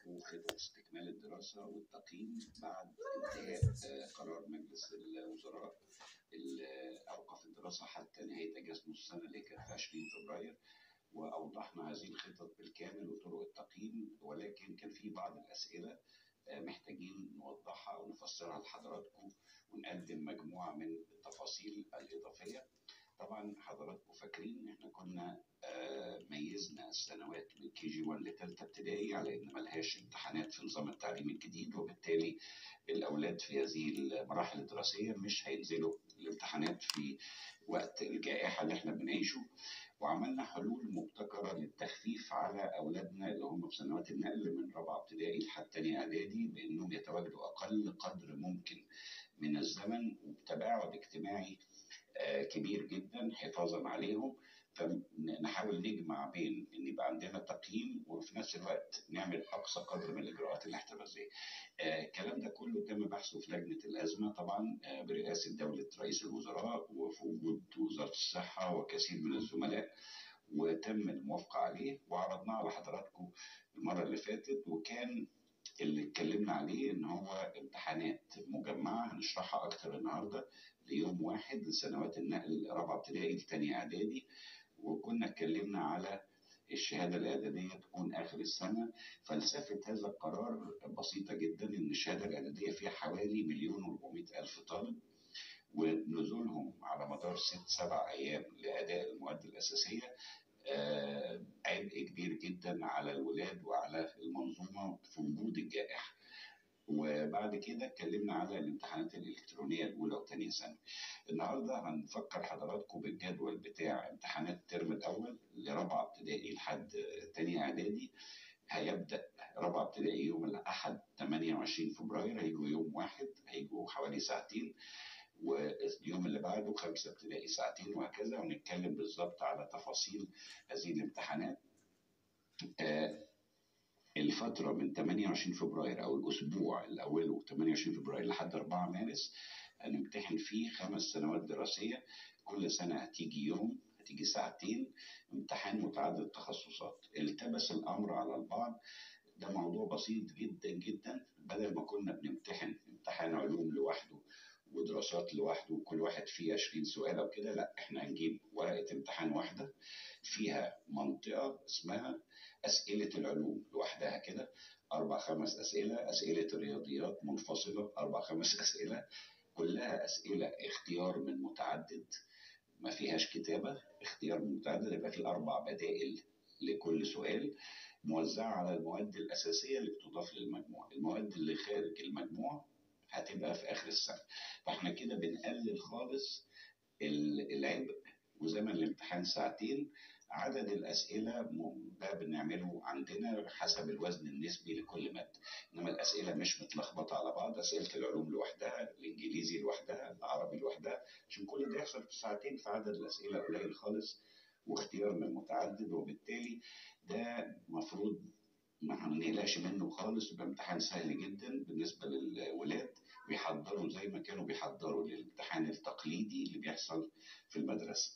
حضراتكم خطط استكمال الدراسة والتقييم بعد انتهاء قرار مجلس الوزراء اللي أوقف الدراسة حتى نهاية أجازة نص السنة اللي كانت في 20 فبراير وأوضحنا هذه الخطط بالكامل وطرق التقييم ولكن كان في بعض الأسئلة محتاجين نوضحها ونفسرها لحضراتكم ونقدم مجموعة من التفاصيل الإضافية طبعا حضراتكم فاكرين ان احنا كنا ميزنا السنوات من كي جي 1 لثالثه ابتدائي على ان ملهاش امتحانات في نظام التعليم الجديد وبالتالي الاولاد في هذه المراحل الدراسيه مش هينزلوا الامتحانات في وقت الجائحه اللي احنا بنعيشه وعملنا حلول مبتكره للتخفيف على اولادنا اللي هم في سنوات النقل من رابعه ابتدائي لحد ثانيه اعدادي بانهم يتواجدوا اقل قدر ممكن من الزمن وبتباعد اجتماعي كبير جدا حفاظا عليهم فنحاول نجمع بين ان يبقى عندنا تقييم وفي نفس الوقت نعمل اقصى قدر من الاجراءات الاحترازيه. الكلام ده كله تم بحثه في لجنه الازمه طبعا برئاسه دوله رئيس الوزراء وفي وجود وزاره الصحه وكثير من الزملاء وتم الموافقه عليه وعرضناه على حضراتكم المره اللي فاتت وكان اللي اتكلمنا عليه ان هو امتحانات مجمعه هنشرحها اكتر النهارده ليوم واحد لسنوات النقل رابعه ابتدائي لثانيه اعدادي وكنا اتكلمنا على الشهادة الإعدادية تكون آخر السنة فلسفة هذا القرار بسيطة جدا إن الشهادة الإعدادية فيها حوالي مليون وأربعمائة ألف طالب ونزولهم على مدار ست سبع أيام لأداء المواد الأساسية آه عبء كبير جدا على الولاد وعلى المنظومة في وجود الجائحة وبعد كده اتكلمنا على الامتحانات الالكترونيه الاولى وثانيه ثانوي. النهارده هنفكر حضراتكم بالجدول بتاع امتحانات الترم الاول لرابعه ابتدائي لحد ثانيه اعدادي هيبدا رابعه ابتدائي يوم الاحد 28 فبراير هيجوا يوم واحد هيجوا حوالي ساعتين واليوم اللي بعده خمسه ابتدائي ساعتين وهكذا ونتكلم بالظبط على تفاصيل هذه الامتحانات. آه الفترة من 28 فبراير أو الأسبوع اللي أوله 28 فبراير لحد 4 مارس هنمتحن فيه خمس سنوات دراسية كل سنة هتيجي يوم هتيجي ساعتين امتحان متعدد التخصصات التبس الأمر على البعض ده موضوع بسيط جدا جدا بدل ما كنا بنمتحن امتحان علوم لوحده ودراسات لوحده وكل واحد فيه 20 سؤال او كده لا احنا هنجيب ورقه امتحان واحده فيها منطقه اسمها اسئله العلوم لوحدها كده اربع خمس اسئله اسئله الرياضيات منفصله اربع خمس اسئله كلها اسئله اختيار من متعدد ما فيهاش كتابه اختيار من متعدد يبقى في اربع بدائل لكل سؤال موزعه على المواد الاساسيه اللي بتضاف للمجموع المواد اللي خارج المجموع هتبقى في اخر السنه فاحنا كده بنقلل خالص العبء وزمن الامتحان ساعتين عدد الاسئله ده بنعمله عندنا حسب الوزن النسبي لكل ماده انما الاسئله مش متلخبطه على بعض اسئله العلوم لوحدها الانجليزي لوحدها العربي لوحدها عشان كل ده يحصل في ساعتين فعدد الاسئله قليل خالص واختيار من متعدد وبالتالي ده مفروض ما هنقلقش منه خالص يبقى امتحان سهل جدا بالنسبة للولاد بيحضروا زي ما كانوا بيحضروا للامتحان التقليدي اللي بيحصل في المدرسة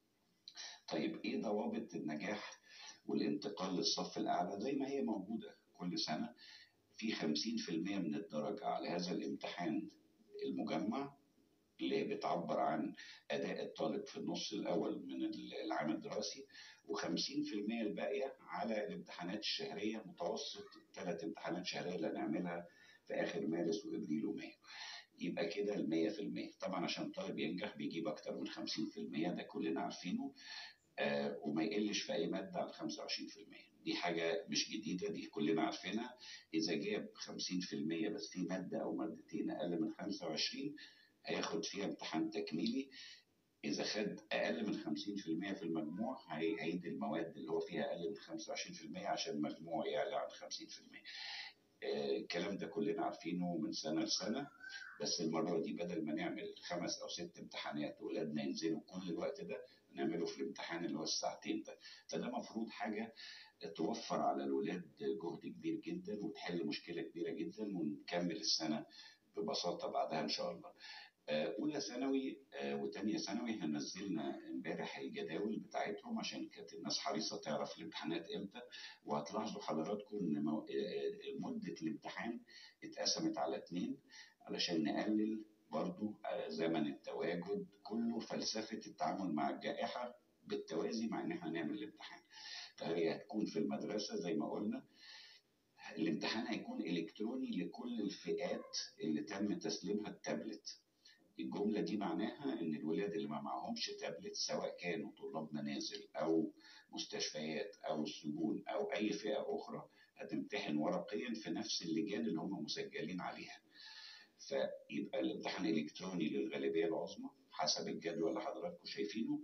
طيب ايه ضوابط النجاح والانتقال للصف الأعلى زي ما هي موجودة كل سنة في 50% من الدرجة على هذا الامتحان المجمع اللي بتعبر عن أداء الطالب في النص الأول من العام الدراسي و50% الباقية على الامتحانات الشهرية متوسط ثلاث امتحانات شهرية اللي هنعملها في آخر مارس وإبريل ومايو يبقى كده المية في المية طبعا عشان الطالب ينجح بيجيب أكتر من خمسين في المية ده كلنا عارفينه آه وما يقلش في أي مادة عن خمسة وعشرين في المية دي حاجة مش جديدة دي كلنا عارفينها إذا جاب خمسين في المية بس في مادة أو مادتين أقل من خمسة وعشرين هياخد فيها امتحان تكميلي إذا خد أقل من 50% في المجموع هيعيد المواد اللي هو فيها أقل من 25% عشان المجموع يعلى عن 50%. الكلام ده كلنا عارفينه من سنة لسنة بس المرة دي بدل ما نعمل خمس أو ست امتحانات وولادنا ينزلوا كل الوقت ده نعمله في الامتحان اللي هو الساعتين ده فده مفروض حاجة توفر على الولاد جهد كبير جدا وتحل مشكلة كبيرة جدا ونكمل السنة ببساطة بعدها إن شاء الله. اولى ثانوي وثانيه ثانوي احنا نزلنا امبارح الجداول بتاعتهم عشان كانت الناس حريصه تعرف الامتحانات امتى وهتلاحظوا حضراتكم ان مدة الامتحان اتقسمت على اتنين علشان نقلل برضو آه، زمن التواجد كله فلسفة التعامل مع الجائحة بالتوازي مع ان احنا نعمل الامتحان فهي هتكون في المدرسة زي ما قلنا الامتحان هيكون الكتروني لكل الفئات اللي تم تسليمها التابلت الجملة دي معناها إن الولاد اللي ما معهمش تابلت سواء كانوا طلاب منازل أو مستشفيات أو السجون أو أي فئة أخرى هتمتحن ورقيا في نفس اللجان اللي هم مسجلين عليها. فيبقى الامتحان الإلكتروني للغالبية العظمى حسب الجدول اللي حضراتكم شايفينه.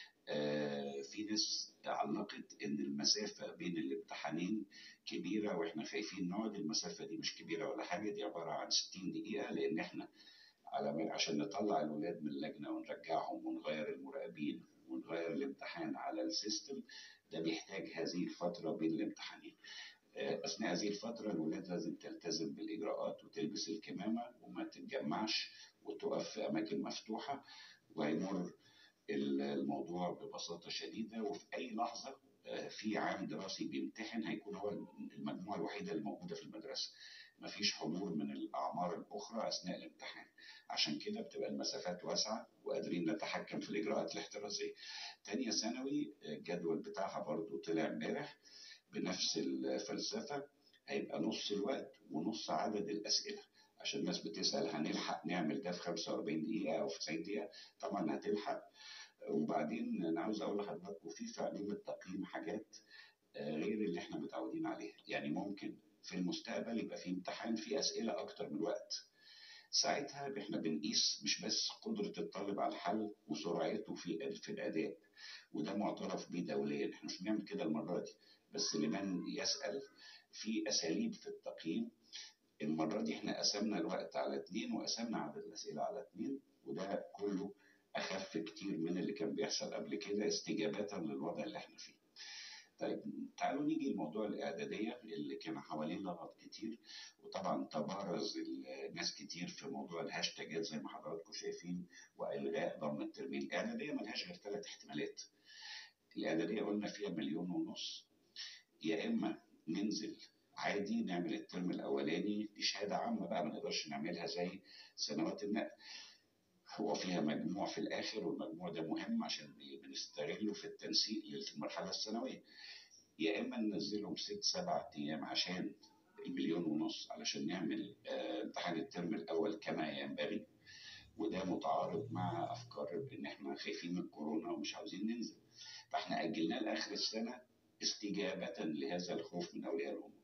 آه في ناس علقت إن المسافة بين الامتحانين كبيرة وإحنا خايفين نقعد المسافة دي مش كبيرة ولا حاجة دي عبارة عن 60 دقيقة لأن إحنا على ما عشان نطلع الولاد من اللجنه ونرجعهم ونغير المراقبين ونغير الامتحان على السيستم ده بيحتاج هذه الفتره بين الامتحانين. آه، اثناء هذه الفتره الولاد لازم تلتزم بالاجراءات وتلبس الكمامه وما تتجمعش وتقف في اماكن مفتوحه وهيمر ال- الموضوع ببساطه شديده وفي اي لحظه آه، في عام دراسي بيمتحن هيكون هو المجموعه الوحيده اللي موجوده في المدرسه. مفيش حضور من الاعمار الاخرى اثناء الامتحان. عشان كده بتبقى المسافات واسعة وقادرين نتحكم في الإجراءات الاحترازية. تانية ثانوي الجدول بتاعها برضو طلع امبارح بنفس الفلسفة هيبقى نص الوقت ونص عدد الأسئلة عشان الناس بتسأل هنلحق نعمل ده في 45 دقيقة أو في 90 دقيقة طبعا هتلحق وبعدين أنا عاوز أقول لحضراتكم في في علوم التقييم حاجات آه، غير اللي احنا متعودين عليها يعني ممكن في المستقبل يبقى في امتحان فيه أسئلة أكتر من وقت ساعتها احنا بنقيس مش بس قدرة الطالب على الحل وسرعته في في الأداء وده معترف بيه دوليا احنا مش بنعمل كده المرة دي بس لمن يسأل في أساليب في التقييم المرة دي احنا قسمنا الوقت على اتنين وقسمنا عدد الأسئلة على اتنين وده كله أخف كتير من اللي كان بيحصل قبل كده استجابة للوضع اللي احنا فيه. طيب تعالوا نيجي لموضوع الإعدادية اللي كان حواليه لغط كتير وطبعا تبارز الناس كتير في موضوع الهاشتاجات زي ما حضراتكم شايفين وإلغاء ضم الترمين الإعدادية ملهاش غير ثلاث احتمالات الإعدادية قلنا فيها مليون ونص يا إما ننزل عادي نعمل الترم الأولاني دي شهادة عامة بقى ما نقدرش نعملها زي سنوات النقل هو فيها مجموع في الآخر والمجموع ده مهم عشان بنستغله في التنسيق للمرحلة الثانوية يا إما ننزلهم ست سبع أيام عشان المليون ونص علشان نعمل آه، امتحان الترم الأول كما ينبغي وده متعارض مع أفكار إن إحنا خايفين من الكورونا ومش عاوزين ننزل فإحنا أجلناه لآخر السنة استجابة لهذا الخوف من أولياء الأمور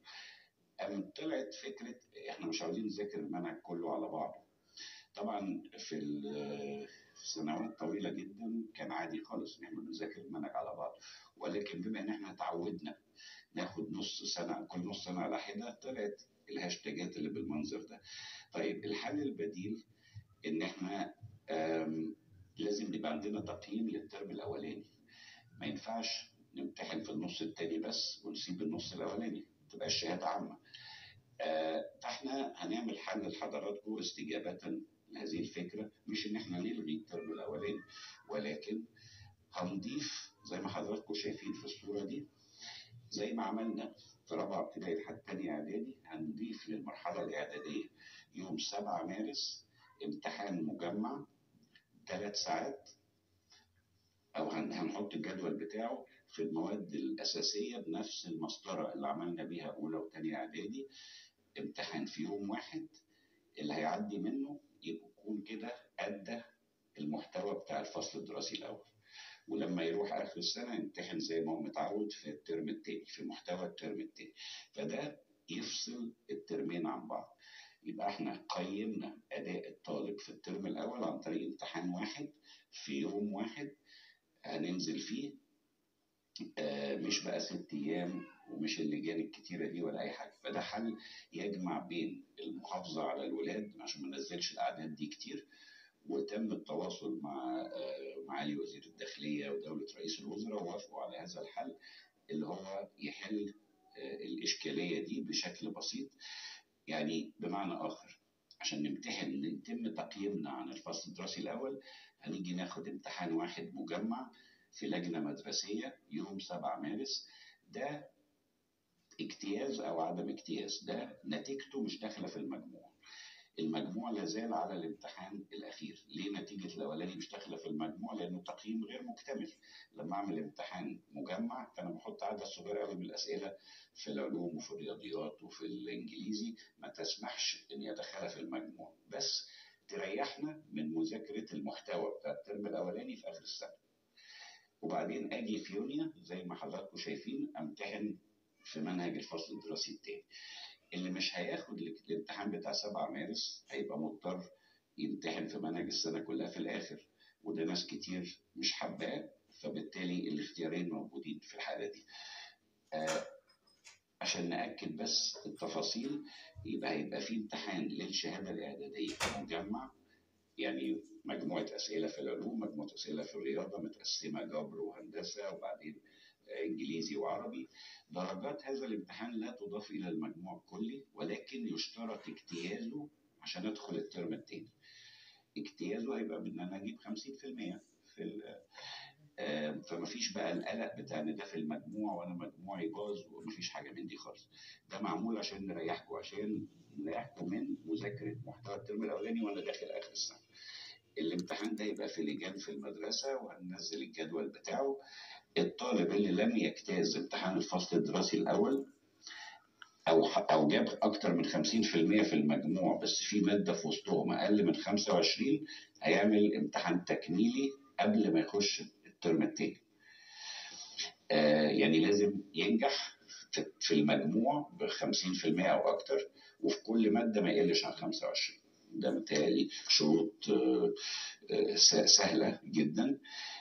أم طلعت فكرة إحنا مش عاوزين نذاكر المنهج كله على بعضه طبعا في ال- في سنوات طويلة جدا كان عادي خالص إن إحنا بنذاكر المنهج على بعض ولكن بما إن إحنا تعودنا ناخد نص سنة كل نص سنة على حدة طلعت الهاشتاجات اللي بالمنظر ده طيب الحل البديل إن إحنا آم، لازم يبقى عندنا تقييم للترم الأولاني ما ينفعش نمتحن في النص التاني بس ونسيب النص الأولاني ما تبقاش شهادة عامة آه، فاحنا هنعمل حل لحضراتكم استجابة لهذه الفكرة مش إن إحنا نلغي الترم الأولاني ولكن هنضيف زي ما حضراتكم شايفين في الصورة دي زي ما عملنا في رابعة ابتدائي لحد تانية إعدادي هنضيف للمرحلة الإعدادية يوم 7 مارس امتحان مجمع ثلاث ساعات أو هن- هنحط الجدول بتاعه في المواد الأساسية بنفس المسطرة اللي عملنا بيها أولى وتانية إعدادي امتحان في يوم واحد اللي هيعدي منه يكون كده أدى المحتوى بتاع الفصل الدراسي الأول ولما يروح آخر السنة يمتحن زي ما هو متعود في الترم التاني في محتوى الترم التاني فده يفصل الترمين عن بعض يبقى احنا قيمنا أداء الطالب في الترم الأول عن طريق امتحان واحد في يوم واحد هننزل فيه آه، مش بقى ست أيام ومش اللجان الكتيرة دي ولا أي حاجة فده حل يجمع بين المحافظة على الولاد عشان ما ننزلش الأعداد دي كتير وتم التواصل مع آه، معالي وزير الداخلية ودولة رئيس الوزراء ووافقوا على هذا الحل اللي هو يحل آه، الإشكالية دي بشكل بسيط يعني بمعنى آخر عشان نمتحن يتم تقييمنا عن الفصل الدراسي الأول هنيجي ناخد امتحان واحد مجمع في لجنة مدرسية يوم 7 مارس ده اجتياز او عدم اجتياز ده نتيجته مش داخله في المجموع المجموع لازال على الامتحان الاخير ليه نتيجه الاولاني مش داخله في المجموع لانه تقييم غير مكتمل لما اعمل امتحان مجمع فانا بحط عدد صغير قوي من الاسئله في العلوم وفي الرياضيات وفي الانجليزي ما تسمحش ان يدخلها في المجموع بس تريحنا من مذاكره المحتوى بتاع الترم الاولاني في اخر السنه وبعدين اجي في يونيو زي ما حضراتكم شايفين امتحن في منهج الفصل الدراسي التاني اللي مش هياخد الامتحان بتاع 7 مارس هيبقى مضطر يمتحن في منهج السنة كلها في الآخر وده ناس كتير مش حباه فبالتالي الاختيارين موجودين في الحالة دي آه عشان نأكد بس التفاصيل يبقى هيبقى في امتحان للشهادة الإعدادية مجمع يعني مجموعة أسئلة في العلوم مجموعة أسئلة في الرياضة متقسمة جبر وهندسة وبعدين انجليزي وعربي درجات هذا الامتحان لا تضاف الى المجموع الكلي ولكن يشترط اجتيازه عشان ادخل الترم الثاني اجتيازه هيبقى بان انا اجيب 50% في ال فما فيش بقى القلق بتاع ان ده في المجموع وانا مجموعي باظ وما فيش حاجه من دي خالص ده معمول عشان نريحكم عشان نريحكم من مذاكره محتوى الترم الاولاني وانا داخل اخر السنه الامتحان ده يبقى في لجان في المدرسه وهننزل الجدول بتاعه الطالب اللي لم يجتاز امتحان الفصل الدراسي الأول أو أو جاب أكتر من 50% في المجموع بس في مادة في وسطهم أقل من 25 هيعمل امتحان تكميلي قبل ما يخش الترم التاني. آه يعني لازم ينجح في المجموع ب 50% أو أكتر وفي كل مادة ما يقلش عن 25 ده متهيألي شروط آه آه سهلة جدا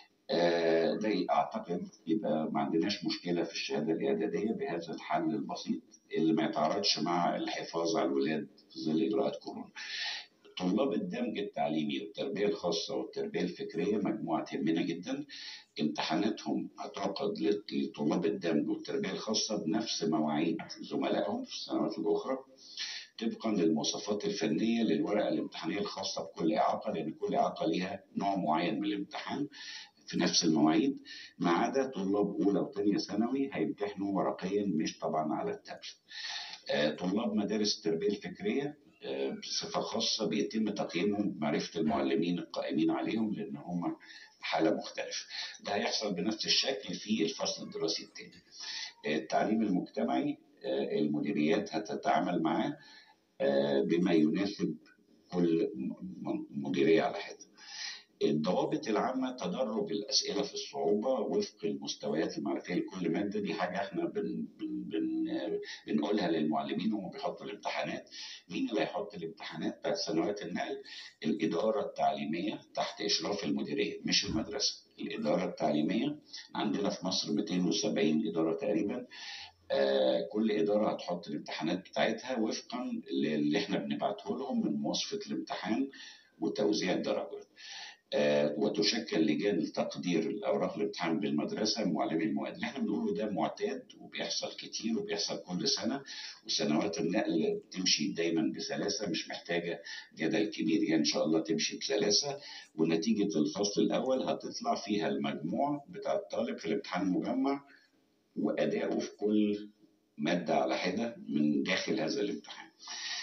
ده اعتقد يبقى ما عندناش مشكله في الشهاده الاعداديه بهذا الحل البسيط اللي ما يتعارضش مع الحفاظ على الولاد في ظل اجراءات كورونا. طلاب الدمج التعليمي والتربيه الخاصه والتربيه الفكريه مجموعه تهمنا جدا امتحاناتهم هتعقد لطلاب الدمج والتربيه الخاصه بنفس مواعيد زملائهم في السنوات الاخرى طبقا للمواصفات الفنيه للورقه الامتحانيه الخاصه بكل اعاقه لان كل اعاقه ليها نوع معين من الامتحان في نفس المواعيد ما عدا طلاب اولى وثانيه ثانوي هيمتحنوا ورقيا مش طبعا على التابلت. آه طلاب مدارس التربيه الفكريه آه بصفه خاصه بيتم تقييمهم بمعرفه المعلمين القائمين عليهم لان هم حاله مختلفه. ده هيحصل بنفس الشكل في الفصل الدراسي الثاني. آه التعليم المجتمعي المديريات هتتعامل معاه بما يناسب كل مديريه على حده. الضوابط العامة تدرج الأسئلة في الصعوبة وفق المستويات المعرفية لكل مادة دي حاجة احنا بن بن بن بنقولها للمعلمين وهم بيحطوا الامتحانات مين اللي هيحط الامتحانات بتاعت سنوات النقل الإدارة التعليمية تحت إشراف المديرية مش المدرسة الإدارة التعليمية عندنا في مصر 270 إدارة تقريبا آه كل إدارة هتحط الامتحانات بتاعتها وفقا للي احنا بنبعته لهم من مواصفة الامتحان وتوزيع الدرجات. آه وتشكل لجان لتقدير الاوراق الامتحان بالمدرسه معلمي المواد اللي احنا بنقوله ده معتاد وبيحصل كتير وبيحصل كل سنه وسنوات النقل بتمشي دايما بسلاسه مش محتاجه جدل كبير يعني ان شاء الله تمشي بسلاسه ونتيجه الفصل الاول هتطلع فيها المجموع بتاع الطالب في الامتحان المجمع واداؤه في كل ماده على حده من داخل هذا الامتحان.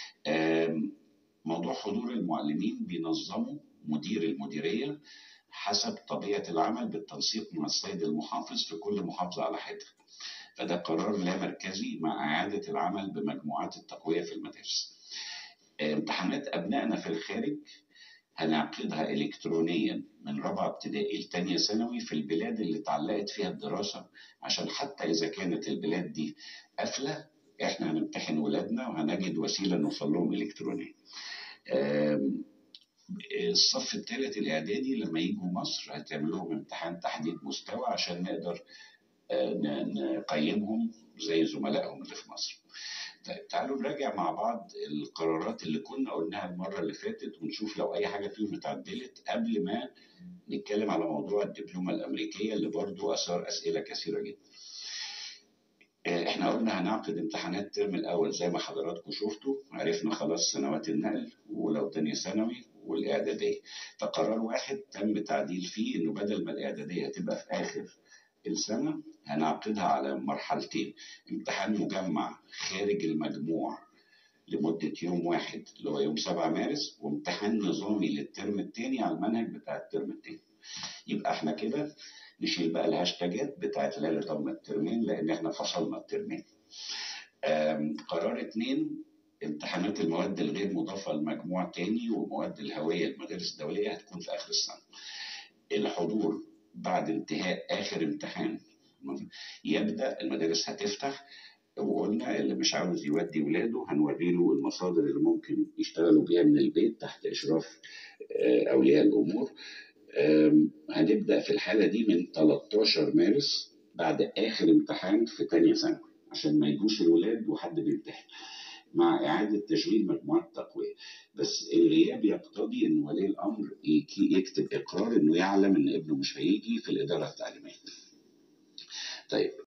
موضوع حضور المعلمين بينظموا مدير المديرية حسب طبيعة العمل بالتنسيق مع السيد المحافظ في كل محافظة على حدة فده قرار لا مركزي مع إعادة العمل بمجموعات التقوية في المدارس امتحانات أبنائنا في الخارج هنعقدها إلكترونيا من رابعة ابتدائي لتانية ثانوي في البلاد اللي اتعلقت فيها الدراسة عشان حتى إذا كانت البلاد دي قافلة إحنا هنمتحن ولادنا وهنجد وسيلة نوصل لهم إلكترونيا الصف الثالث الاعدادي لما يجوا مصر هتعمل لهم امتحان تحديد مستوى عشان نقدر نقيمهم زي زملائهم اللي في مصر. طيب تعالوا نراجع مع بعض القرارات اللي كنا قلناها المره اللي فاتت ونشوف لو اي حاجه فيهم اتعدلت قبل ما نتكلم على موضوع الدبلومه الامريكيه اللي برضو اثار اسئله كثيره جدا. احنا قلنا هنعقد امتحانات الترم الاول زي ما حضراتكم شفتوا عرفنا خلاص سنوات النقل ولو تانية ثانوي والاعداديه فقرار واحد تم تعديل فيه انه بدل ما الاعداديه هتبقى في اخر السنة هنعقدها على مرحلتين امتحان مجمع خارج المجموع لمدة يوم واحد اللي هو يوم 7 مارس وامتحان نظامي للترم الثاني على المنهج بتاع الترم الثاني يبقى احنا كده نشيل بقى الهاشتاجات بتاعت لا ضم الترمين لان احنا فصلنا الترمين آم، قرار اتنين امتحانات المواد الغير مضافة لمجموع تاني ومواد الهوية المدارس الدولية هتكون في آخر السنة الحضور بعد انتهاء آخر امتحان يبدأ المدارس هتفتح وقلنا اللي مش عاوز يودي ولاده هنوري له المصادر اللي ممكن يشتغلوا بيها من البيت تحت إشراف آه، أولياء الأمور آم، هنبدأ في الحالة دي من 13 مارس بعد آخر امتحان في تانية ثانوي عشان ما يجوش الولاد وحد بيمتحن مع إعادة تشغيل مجموعات تقوية بس الغياب يقتضي إن ولي الأمر يك- يكتب إقرار إنه يعلم إن ابنه مش هيجي في الإدارة التعليمية. طيب